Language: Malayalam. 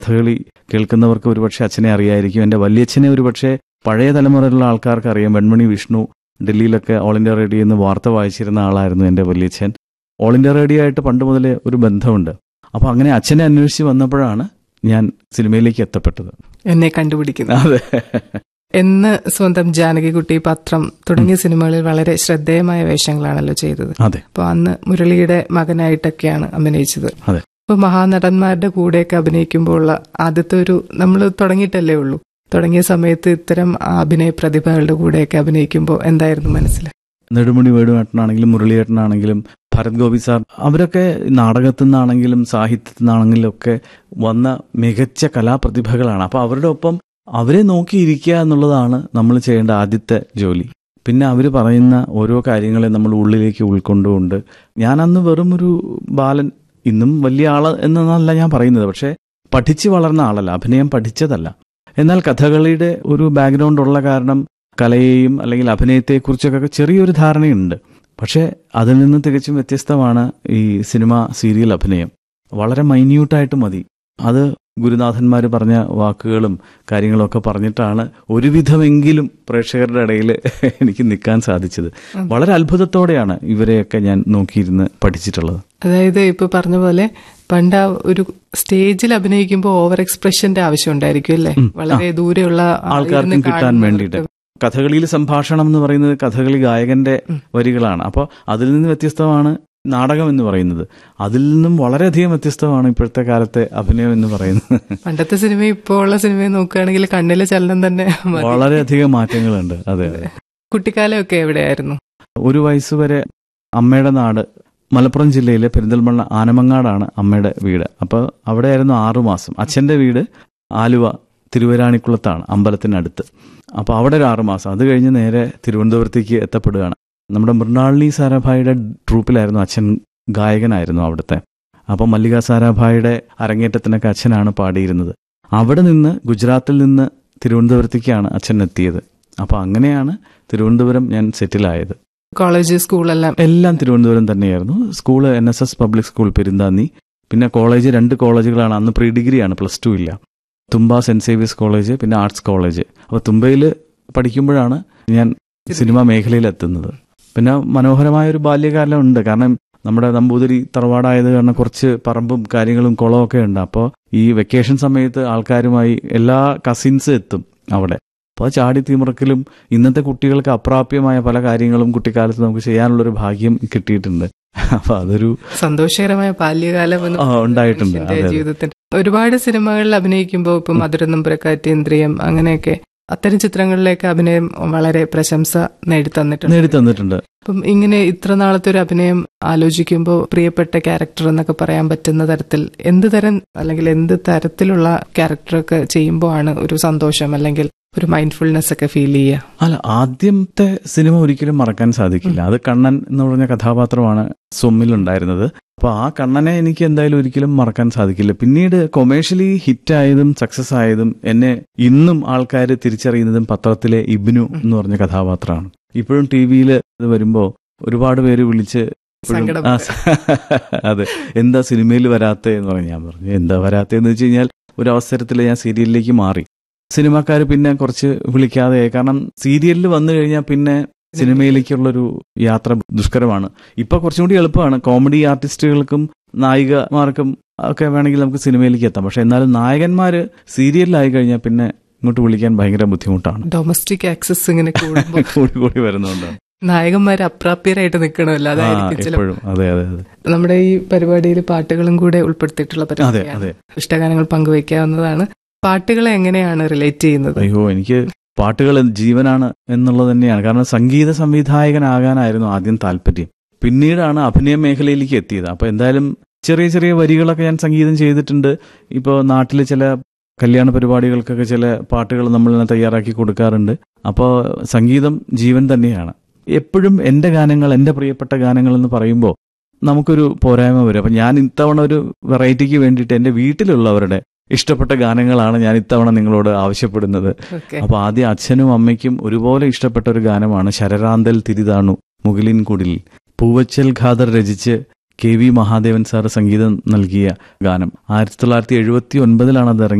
കഥകളി കേൾക്കുന്നവർക്ക് ഒരുപക്ഷെ അച്ഛനെ അറിയായിരിക്കും എൻ്റെ വല്യച്ഛനെ ഒരുപക്ഷെ പഴയ തലമുറയിലുള്ള ആൾക്കാർക്ക് അറിയാം വെൺമണി വിഷ്ണു ഡൽഹിയിലൊക്കെ ഓൾ ഇന്ത്യ റേഡിയോ എന്ന് വാർത്ത വായിച്ചിരുന്ന ആളായിരുന്നു എൻ്റെ വല്യച്ഛൻ ഓൾ ഇന്ത്യ റേഡിയോ ആയിട്ട് പണ്ട് മുതലേ ഒരു ബന്ധമുണ്ട് അപ്പോൾ അങ്ങനെ അച്ഛനെ അന്വേഷിച്ച് വന്നപ്പോഴാണ് ഞാൻ സിനിമയിലേക്ക് എത്തപ്പെട്ടത് എന്നെ കണ്ടുപിടിക്കുന്നു അതെ എന്ന് സ്വന്തം ജാനകിക്കുട്ടി പത്രം തുടങ്ങിയ സിനിമകളിൽ വളരെ ശ്രദ്ധേയമായ വേഷങ്ങളാണല്ലോ ചെയ്തത് അതെ അപ്പൊ അന്ന് മുരളിയുടെ മകനായിട്ടൊക്കെയാണ് അഭിനയിച്ചത് അതെ. അപ്പൊ മഹാനടന്മാരുടെ കൂടെയൊക്കെ അഭിനയിക്കുമ്പോൾ ഉള്ള ആദ്യത്തെ ഒരു നമ്മൾ തുടങ്ങിയിട്ടല്ലേ ഉള്ളൂ തുടങ്ങിയ സമയത്ത് ഇത്തരം അഭിനയ പ്രതിഭകളുടെ കൂടെയൊക്കെ അഭിനയിക്കുമ്പോൾ എന്തായിരുന്നു മനസ്സിൽ നെടുമുടി വേണുവേട്ടനാണെങ്കിലും മുരളിയേട്ടനാണെങ്കിലും ഭരത് ഗോപി സാർ അവരൊക്കെ നാടകത്തിൽ നിന്നാണെങ്കിലും സാഹിത്യത്തിൽ നിന്നാണെങ്കിലും ഒക്കെ വന്ന മികച്ച കലാപ്രതിഭകളാണ് അപ്പോൾ അവരുടെ ഒപ്പം അവരെ നോക്കിയിരിക്കുക എന്നുള്ളതാണ് നമ്മൾ ചെയ്യേണ്ട ആദ്യത്തെ ജോലി പിന്നെ അവർ പറയുന്ന ഓരോ കാര്യങ്ങളെ നമ്മൾ ഉള്ളിലേക്ക് ഉൾക്കൊണ്ടുകൊണ്ട് ഞാൻ അന്ന് വെറും ഒരു ബാലൻ ഇന്നും വലിയ ആള് എന്നല്ല ഞാൻ പറയുന്നത് പക്ഷേ പഠിച്ചു വളർന്ന ആളല്ല അഭിനയം പഠിച്ചതല്ല എന്നാൽ കഥകളിയുടെ ഒരു ബാക്ക്ഗ്രൗണ്ട് ഉള്ള കാരണം കലയെയും അല്ലെങ്കിൽ അഭിനയത്തെക്കുറിച്ചൊക്കെ ചെറിയൊരു ധാരണയുണ്ട് പക്ഷേ അതിൽ നിന്ന് തികച്ചും വ്യത്യസ്തമാണ് ഈ സിനിമ സീരിയൽ അഭിനയം വളരെ മൈന്യൂട്ടായിട്ട് മതി അത് ഗുരുനാഥന്മാർ പറഞ്ഞ വാക്കുകളും കാര്യങ്ങളൊക്കെ പറഞ്ഞിട്ടാണ് ഒരുവിധമെങ്കിലും പ്രേക്ഷകരുടെ ഇടയിൽ എനിക്ക് നിൽക്കാൻ സാധിച്ചത് വളരെ അത്ഭുതത്തോടെയാണ് ഇവരെയൊക്കെ ഞാൻ നോക്കിയിരുന്ന് പഠിച്ചിട്ടുള്ളത് അതായത് ഇപ്പൊ പറഞ്ഞ പോലെ പണ്ട് ആ ഒരു സ്റ്റേജിൽ അഭിനയിക്കുമ്പോൾ ഓവർ എക്സ്പ്രഷന്റെ ആവശ്യം ഉണ്ടായിരിക്കും അല്ലേ ഉം. വളരെ ദൂരെയുള്ള ആ ആൾക്കാർക്കും ഇരുന്ന് കിട്ടാൻ കാണുന്നവർക്ക് വേണ്ടിയിട്ട് കഥകളിയിൽ സംഭാഷണം എന്ന് പറയുന്നത് കഥകളി ഗായകന്റെ ഉം. വരികളാണ് അപ്പോൾ അതിൽ നിന്ന് വ്യത്യസ്തമാണ് നാടകം എന്ന് പറയുന്നത് അതിൽ നിന്നും വളരെയധികം വ്യത്യസ്തമാണ് ഇപ്പോഴത്തെ കാലത്തെ അഭിനയം എന്ന് പറയുന്നത് പണ്ടത്തെ സിനിമ ഇപ്പോൾ ഉള്ള സിനിമയെ നോക്കുകയാണെങ്കിൽ കണ്ണിലെ ചലനം തന്നെ മതി. വളരെയധികം മാറ്റങ്ങളുണ്ട് അതെ അതെ കുട്ടിക്കാലമൊക്കെ എവിടെയായിരുന്നു ഒരു വയസ്സ് വരെ അമ്മയുടെ നാട് മലപ്പുറം ജില്ലയിലെ പെരിന്തൽമണ്ണ ആനമങ്ങാടാണ് അമ്മയുടെ വീട് അപ്പോൾ അവിടെയായിരുന്നു ആറുമാസം അച്ഛൻ്റെ വീട് ആലുവ തിരുവരാണിക്കുളത്താണ് അമ്പലത്തിനടുത്ത് അപ്പോൾ അവിടെ ഒരു ആറുമാസം അത് കഴിഞ്ഞ് നേരെ തിരുവനന്തപുരത്തേക്ക് എത്തപ്പെടുകയാണ് നമ്മുടെ മൃണാളിനി സാരാഭായിയുടെ ട്രൂപ്പിലായിരുന്നു അച്ഛൻ ഗായകനായിരുന്നു അവിടുത്തെ അപ്പോൾ മല്ലിക സാരാഭായിയുടെ അരങ്ങേറ്റത്തിനൊക്കെ അച്ഛനാണ് പാടിയിരുന്നത് അവിടെ നിന്ന് ഗുജറാത്തിൽ നിന്ന് തിരുവനന്തപുരത്തേക്കാണ് അച്ഛൻ എത്തിയത് അപ്പോൾ അങ്ങനെയാണ് തിരുവനന്തപുരം ഞാൻ സെറ്റിലായത് കോളേജ് സ്കൂളെല്ലാം എല്ലാം തിരുവനന്തപുരം തന്നെയായിരുന്നു school N S S public school Perunthanni പിന്നെ കോളേജ് രണ്ട് കോളേജുകളാണ് അന്ന് പ്രീ ഡിഗ്രിയാണ് പ്ലസ് ടു ഇല്ല തുമ്പ സെന്റ് സേവിയസ് കോളേജ് പിന്നെ ആർട്സ് കോളേജ് അപ്പോൾ തുമ്പയിൽ പഠിക്കുമ്പോഴാണ് ഞാൻ സിനിമാ മേഖലയിൽ എത്തുന്നത് പിന്നെ മനോഹരമായ ഒരു ബാല്യകാലം ഉണ്ട് കാരണം നമ്മുടെ നമ്പൂതിരി തറവാടായത് കാരണം കുറച്ച് പറമ്പും കാര്യങ്ങളും കുളവും ഒക്കെ ഉണ്ട് അപ്പോൾ ഈ വെക്കേഷൻ സമയത്ത് ആൾക്കാരുമായി എല്ലാ കസിൻസ് എത്തും അവിടെ അപ്പോൾ ചാടി തീമുറക്കലും ഇന്നത്തെ കുട്ടികൾക്ക് അപ്രാപ്യമായ പല കാര്യങ്ങളും കുട്ടിക്കാലത്ത് നമുക്ക് ചെയ്യാനുള്ളൊരു ഭാഗ്യം കിട്ടിയിട്ടുണ്ട് അപ്പൊ അതൊരു സന്തോഷകരമായ ബാല്യകാലം എന്ന് ആ, ഉണ്ടായിട്ടുണ്ട്. മനുഷ്യന്റെ അതെ, അതെ. ജീവിതത്തിൽ ഒരുപാട് സിനിമകളിൽ അഭിനയിക്കുമ്പോൾ ഇപ്പൊ മധുരനമ്പുരക്കാറ്റ് ഇന്ദ്രിയം അങ്ങനെയൊക്കെ അത്തരം ചിത്രങ്ങളിലേക്ക് അഭിനയം വളരെ പ്രശംസ നേടിത്തന്നിട്ടുണ്ട് നേടിത്തന്നിട്ടുണ്ട് അപ്പം ഇങ്ങനെ ഇത്ര നാളത്തെ ഒരു അഭിനയം ആലോചിക്കുമ്പോൾ പ്രിയപ്പെട്ട ക്യാരക്ടർ എന്നൊക്കെ പറയാൻ പറ്റുന്ന തരത്തിൽ എന്ത് തരം അല്ലെങ്കിൽ എന്ത് തരത്തിലുള്ള ക്യാരക്ടറൊക്കെ ചെയ്യുമ്പോൾ ആണ് ഒരു സന്തോഷം അല്ലെങ്കിൽ ഒരു മൈൻഡ്ഫുൾനെസ് ഒക്കെ ഫീൽ ചെയ്യുക അല്ല ആദ്യത്തെ സിനിമ ഒരിക്കലും മറക്കാൻ സാധിക്കില്ല അത് കണ്ണൻ എന്ന് പറഞ്ഞ കഥാപാത്രമാണ് സൊമ്മിലുണ്ടായിരുന്നത് അപ്പൊ ആ കണ്ണനെ എനിക്ക് എന്തായാലും ഒരിക്കലും മറക്കാൻ സാധിക്കില്ല പിന്നീട് കൊമേഴ്ഷ്യലി ഹിറ്റായതും സക്സസ് ആയതും എന്നെ ഇന്നും ആൾക്കാർ തിരിച്ചറിയുന്നതും പത്രത്തിലെ ഇബ്നു എന്ന് പറഞ്ഞ കഥാപാത്രമാണ് ഇപ്പോഴും ടി വിയിൽ ഇത് വരുമ്പോൾ ഒരുപാട് പേര് വിളിച്ച് ഇപ്പോഴും, സങ്കടം ആ, അതെ എന്താ സിനിമയിൽ വരാത്തേ എന്ന് പറഞ്ഞു ഞാൻ പറഞ്ഞു എന്താ വരാത്തേന്ന് വെച്ച് കഴിഞ്ഞാൽ ഒരു അവസരത്തിൽ ഞാൻ സീരിയലിലേക്ക് മാറി സിനിമാക്കാർ പിന്നെ കുറച്ച് വിളിക്കാതെ കാരണം സീരിയലിൽ വന്നു കഴിഞ്ഞാൽ പിന്നെ സിനിമയിലേക്കുള്ളൊരു യാത്ര ദുഷ്കരമാണ് ഇപ്പൊ കുറച്ചും കൂടി എളുപ്പമാണ് കോമഡി ആർട്ടിസ്റ്റുകൾക്കും നായികമാർക്കും ഒക്കെ വേണമെങ്കിൽ നമുക്ക് സിനിമയിലേക്ക് എത്താം പക്ഷെ എന്നാലും നായകന്മാര് സീരിയലിലായി കഴിഞ്ഞാൽ പിന്നെ ഇങ്ങോട്ട് വിളിക്കാൻ ഭയങ്കര ബുദ്ധിമുട്ടാണ് ഡൊമസ്റ്റിക് ആക്സസ് ഇങ്ങനെ കൂടുമ്പോൾ കൂടി കൂടി വരുന്നതുകൊണ്ടാണ് നായകന്മാർ അപ്രാപ്യരായിട്ട് നിൽക്കണമല്ലോ ആ അതായിരിക്കും ചില എപ്പോഴും അതെ അതെ അതെ നമ്മുടെ ഈ പരിപാടിയിൽ പാട്ടുകളും കൂടെ ഉൾപ്പെടുത്തിയിട്ടുള്ള അതെ പരിപാടിയാണ് അതെ ഇഷ്ടഗാനങ്ങൾ പങ്കുവയ്ക്കാവുന്നതാണ് പാട്ടുകളെ എങ്ങനെയാണ് റിലേറ്റ് ചെയ്യുന്നത് അയ്യോ എനിക്ക് പാട്ടുകൾ ജീവനാണ് എന്നുള്ളത് തന്നെയാണ് കാരണം സംഗീത സംവിധായകനാകാനായിരുന്നു ആദ്യം താല്പര്യം പിന്നീടാണ് അഭിനയ മേഖലയിലേക്ക് എത്തിയത് അപ്പൊ എന്തായാലും ചെറിയ ചെറിയ വരികളൊക്കെ ഞാൻ സംഗീതം ചെയ്തിട്ടുണ്ട് ഇപ്പോൾ നാട്ടിൽ ചില കല്യാണ പരിപാടികൾക്കൊക്കെ ചില പാട്ടുകൾ നമ്മൾ തയ്യാറാക്കി കൊടുക്കാറുണ്ട് അപ്പോൾ സംഗീതം ജീവൻ തന്നെയാണ് എപ്പോഴും എൻ്റെ ഗാനങ്ങൾ എൻ്റെ പ്രിയപ്പെട്ട ഗാനങ്ങൾ എന്ന് പറയുമ്പോൾ നമുക്കൊരു പോരായ്മ വരും അപ്പം ഞാൻ ഇത്തവണ ഒരു വെറൈറ്റിക്ക് വേണ്ടിയിട്ട് എൻ്റെ വീട്ടിലുള്ളവരുടെ ഇഷ്ടപ്പെട്ട ഗാനങ്ങളാണ് ഞാൻ ഇത്തവണ നിങ്ങളോട് ആവശ്യപ്പെടുന്നത് ഓക്കെ അപ്പൊ ആദ്യം അച്ഛനും അമ്മയ്ക്കും ഒരുപോലെ ഇഷ്ടപ്പെട്ട ഒരു ഗാനമാണ് ശരറാന്തൽ തിരിതാണു മുകിലിൻ കുടിൽ പൂവച്ചൽ ഖാദർ രചിച്ച് കെ വി മഹാദേവൻ സാറ് സംഗീതം നൽകിയ ഗാനം ആയിരത്തി തൊള്ളായിരത്തി എഴുപത്തി ഒൻപതിലാണ് അത് ഇറങ്ങി